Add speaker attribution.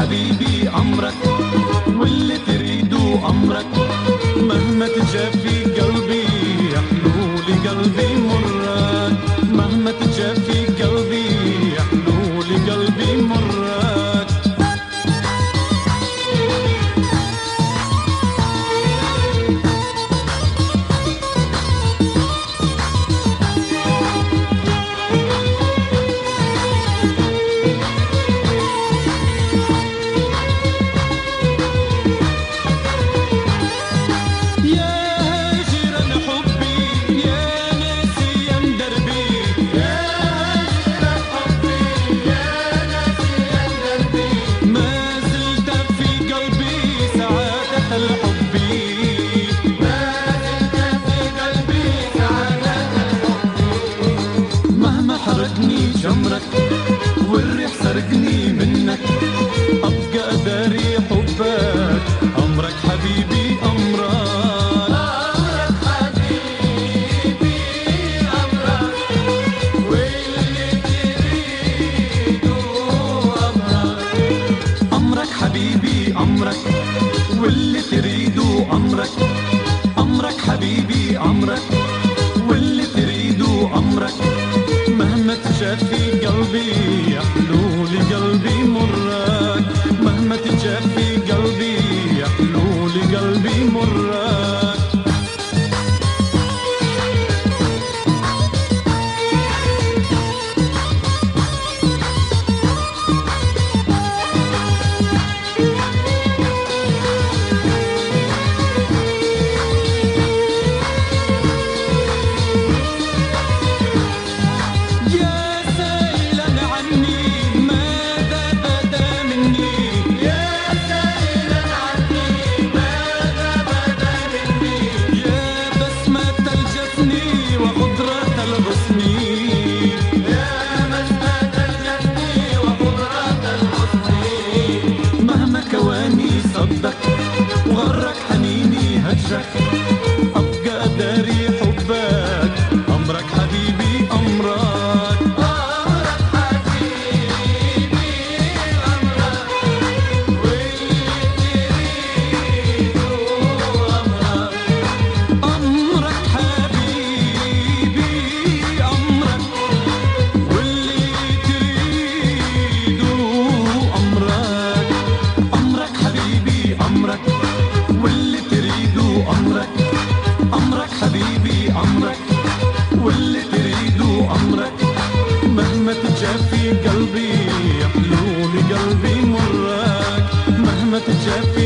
Speaker 1: حبيبي أمرك واللي تريده أمرك مهما تجافي قلبي يحلو لي قلبي مرك مهما تجافي قلبي يحلو لي قلبي مرك يا هاجرا حبي يا ناسيا دربي يا هاجرا حبي يا ناسيا دربي ما زلت في قلبي سعادة الحب ما زلت في قلبي سعادة الحب مهما حرقني جمرك والريح سرقني منك أبقى أداري حبك أمرك حبيبي أمرك أمرك حبيبي أمرك واللي تريده أمرك أمرك حبيبي أمرك واللي تريده أمرك أمرك حبيبي أمرك واللي تريده أمرك مهما تجافي قلبي يحلو لي قلبي مرك مهما تجافي قلبي يحلو لي قلبي مرك يا سائلا عني ماذا بدا مني يا سائلا عني ماذا بدا مني يا بسمة الجفن وخضرة الغصن يا بسمة الجفن وخضرة الغصن مهما كواني صدق وغرك حنيني هجرك أبقى داري حبك أمرك حبيبي أمرك أمرك حبيبي أمرك واللي تريده أمرك أمرك حبيبي أمرك واللي تريده أمرك أمرك حبيبي أمرك واللي تريده أمرك أمرك حبيبي أمرك واللي تريده أمرك مهما تجافي قلبي يحلو لي قلبي مرك مهما تجافي